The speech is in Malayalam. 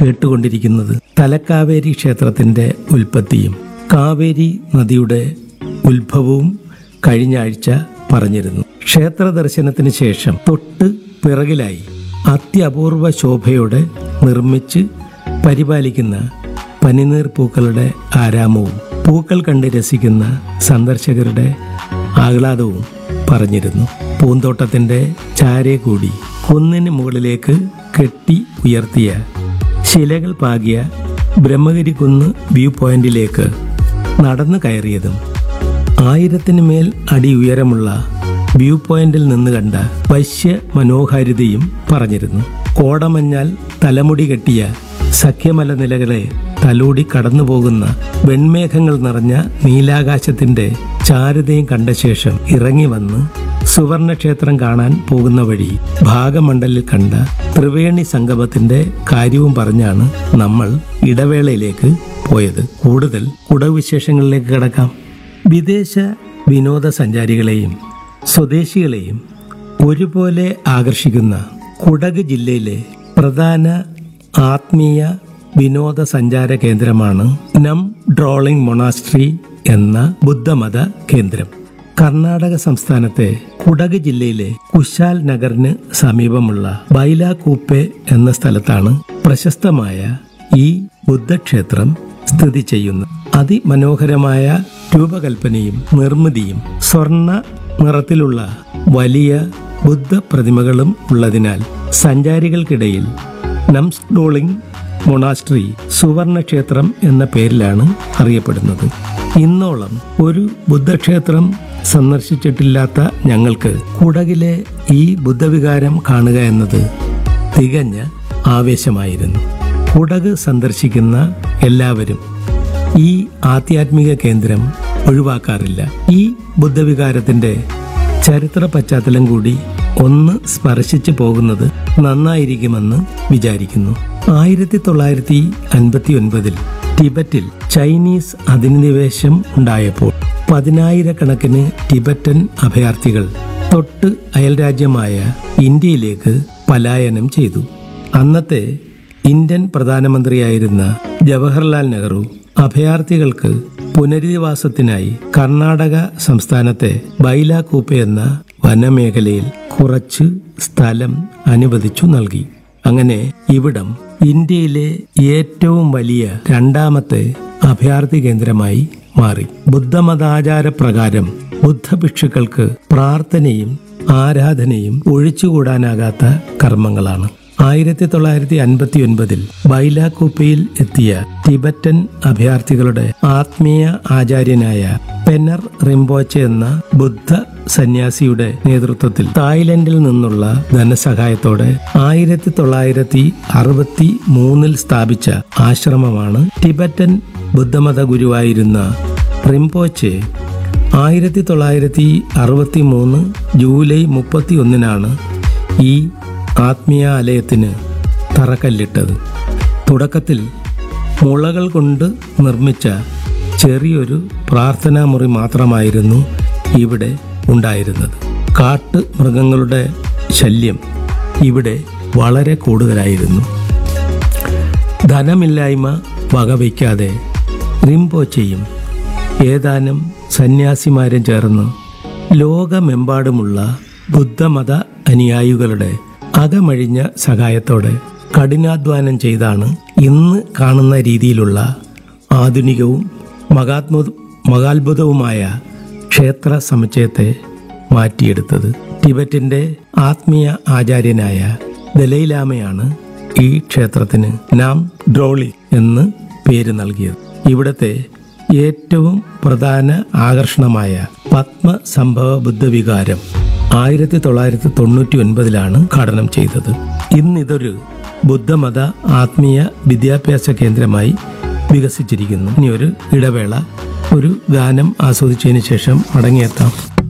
കേട്ടുകൊണ്ടിരിക്കുന്നത് തലക്കാവേരി ക്ഷേത്രത്തിന്റെ ഉൽപ്പത്തിയും കാവേരി നദിയുടെ ഉത്ഭവവും കഴിഞ്ഞ ആഴ്ച പറഞ്ഞിരുന്നു ക്ഷേത്ര ദർശനത്തിന് ശേഷം തൊട്ട് പിറകിലായി അത്യപൂർവ ശോഭയോടെ നിർമ്മിച്ച് പരിപാലിക്കുന്ന പനിനീർ പൂക്കളുടെ ആരാമവും പൂക്കൾ കണ്ട് രസിക്കുന്ന സന്ദർശകരുടെ ആഹ്ലാദവും പറഞ്ഞിരുന്നു പൂന്തോട്ടത്തിന്റെ ചാരെ കൂടി കുന്നിന് മുകളിലേക്ക് കെട്ടി ഉയർത്തിയ ശിലകൾ പാകിയ ബ്രഹ്മഗിരി കുന്ന് വ്യൂ പോയിന്റിലേക്ക് നടന്നു കയറിയതും ആയിരത്തിന് മേൽ അടി ഉയരമുള്ള വ്യൂ പോയിന്റിൽ നിന്ന് കണ്ട വശ്യ മനോഹാരിതയും പറഞ്ഞിരുന്നു കോടമഞ്ഞാൽ തലമുടി കെട്ടിയ സഖ്യമല നിലകളെ തലോടി കടന്നുപോകുന്ന വെൺമേഘങ്ങൾ നിറഞ്ഞ നീലാകാശത്തിന്റെ ചാരുതയും കണ്ട ശേഷം ഇറങ്ങി വന്ന് സുവർണക്ഷേത്രം കാണാൻ പോകുന്ന വഴി ഭാഗമണ്ഡലിൽ കണ്ട ത്രിവേണി സംഗമത്തിന്റെ കാര്യവും പറഞ്ഞാണ് നമ്മൾ ഇടവേളയിലേക്ക് പോയത് കൂടുതൽ കുടവ് വിശേഷങ്ങളിലേക്ക് കിടക്കാം വിദേശ വിനോദസഞ്ചാരികളെയും സ്വദേശികളെയും ഒരുപോലെ ആകർഷിക്കുന്ന കുടക് ജില്ലയിലെ പ്രധാന ആത്മീയ വിനോദസഞ്ചാര കേന്ദ്രമാണ് നം ഡ്രോളിംഗ് മൊണാസ്ട്രി എന്ന ബുദ്ധമത കേന്ദ്രം കർണാടക സംസ്ഥാനത്തെ കുടക് ജില്ലയിലെ കുശാൽ നഗറിന് സമീപമുള്ള ബൈലാകൂപ്പെ എന്ന സ്ഥലത്താണ് പ്രശസ്തമായ ഈ ബുദ്ധക്ഷേത്രം സ്ഥിതി ചെയ്യുന്നത് അതിമനോഹരമായ രൂപകൽപ്പനയും നിർമ്മിതിയും സ്വർണ്ണ നിറത്തിലുള്ള വലിയ ബുദ്ധ പ്രതിമകളും ഉള്ളതിനാൽ സഞ്ചാരികൾക്കിടയിൽ നംസ്ഡോളിംഗ് മൊണാസ്ട്രി സുവർണക്ഷേത്രം എന്ന പേരിലാണ് അറിയപ്പെടുന്നത് ഇന്നോളം ഒരു ബുദ്ധക്ഷേത്രം സന്ദർശിച്ചിട്ടില്ലാത്ത ഞങ്ങൾക്ക് കുടകിലെ ഈ ബുദ്ധവികാരം കാണുക എന്നത് തികഞ്ഞ ആവേശമായിരുന്നു കുടക് സന്ദർശിക്കുന്ന എല്ലാവരും ഈ ആധ്യാത്മിക കേന്ദ്രം ഒഴിവാക്കാറില്ല ഈ ബുദ്ധവികാരത്തിന്റെ ചരിത്ര പശ്ചാത്തലം കൂടി ഒന്ന് സ്പർശിച്ചു പോകുന്നത് നന്നായിരിക്കുമെന്ന് വിചാരിക്കുന്നു ആയിരത്തി തൊള്ളായിരത്തി അൻപത്തി ഒൻപതിൽ ടിബറ്റിൽ ചൈനീസ് അധിനിവേശം ഉണ്ടായപ്പോൾ പതിനായിരക്കണക്കിന് ടിബറ്റൻ അഭയാർത്ഥികൾ തൊട്ട് അയൽരാജ്യമായ ഇന്ത്യയിലേക്ക് പലായനം ചെയ്തു അന്നത്തെ ഇന്ത്യൻ പ്രധാനമന്ത്രിയായിരുന്ന ജവഹർലാൽ നെഹ്റു അഭയാർത്ഥികൾക്ക് പുനരധിവാസത്തിനായി കർണാടക സംസ്ഥാനത്തെ ബൈലാകൂപ്പ എന്ന വനമേഖലയിൽ കുറച്ച് സ്ഥലം അനുവദിച്ചു നൽകി അങ്ങനെ ഇവിടം ഇന്ത്യയിലെ ഏറ്റവും വലിയ രണ്ടാമത്തെ അഭയാർത്ഥി കേന്ദ്രമായി മാറി ബുദ്ധമതാചാര പ്രകാരം ബുദ്ധഭിക്ഷുക്കൾക്ക് പ്രാർത്ഥനയും ആരാധനയും ഒഴിച്ചുകൂടാനാകാത്ത കർമ്മങ്ങളാണ് ആയിരത്തി തൊള്ളായിരത്തി അൻപത്തി ഒൻപതിൽ ബൈലാകൂപ്പയിൽ എത്തിയ ടിബറ്റൻ അഭയാർത്ഥികളുടെ ആത്മീയ ആചാര്യനായ പെനർ റിംബോച്ചെ എന്ന ബുദ്ധ സന്യാസിയുടെ നേതൃത്വത്തിൽ തായ്ലൻഡിൽ നിന്നുള്ള ധനസഹായത്തോടെ ആയിരത്തി തൊള്ളായിരത്തി അറുപത്തി മൂന്നിൽ സ്ഥാപിച്ച ആശ്രമമാണ് ടിബറ്റൻ ബുദ്ധമത ഗുരുവായിരുന്ന റിംപോച്ചെ ആയിരത്തി തൊള്ളായിരത്തി അറുപത്തി മൂന്ന് ജൂലൈ മുപ്പത്തി ഒന്നിനാണ് ഈ ആത്മീയാലയത്തിന് തറക്കല്ലിട്ടത് തുടക്കത്തിൽ മുളകൾ കൊണ്ട് നിർമ്മിച്ച ചെറിയൊരു പ്രാർത്ഥനാ മുറി മാത്രമായിരുന്നു ഇവിടെ ഉണ്ടായിരുന്നത് കാട്ട് മൃഗങ്ങളുടെ ശല്യം ഇവിടെ വളരെ കൂടുതലായിരുന്നു ധനമില്ലായ്മ വകവയ്ക്കാതെ റിംപോച്ചയും ഏതാനും സന്യാസിമാരും ചേർന്ന് ലോകമെമ്പാടുമുള്ള ബുദ്ധമത അനുയായികളുടെ അകമഴിഞ്ഞ സഹായത്തോടെ കഠിനാധ്വാനം ചെയ്താണ് ഇന്ന് കാണുന്ന രീതിയിലുള്ള ആധുനികവും മഹാത്മ മഹാത്ഭുതവുമായ ക്ഷേത്ര സമുച്ചയത്തെ മാറ്റിയെടുത്തത് ടിബറ്റിന്റെ ആത്മീയ ആചാര്യനായ ദലൈലാമയാണ് ഈ ക്ഷേത്രത്തിന് നാം ഡ്രോളി എന്ന് പേര് നൽകിയത് ഇവിടത്തെ ഏറ്റവും പ്രധാന ആകർഷണമായ പത്മസംഭവ ബുദ്ധവികാരം ആയിരത്തി തൊള്ളായിരത്തി തൊണ്ണൂറ്റി ഒൻപതിലാണ് ഉദ്ഘാടനം ചെയ്തത് ഇന്നിതൊരു ബുദ്ധമത ആത്മീയ വിദ്യാഭ്യാസ കേന്ദ്രമായി വികസിച്ചിരിക്കുന്നു ഇനി ഒരു ഇടവേള ഒരു ഗാനം ആസ്വദിച്ചതിന് ശേഷം മടങ്ങിയെത്താം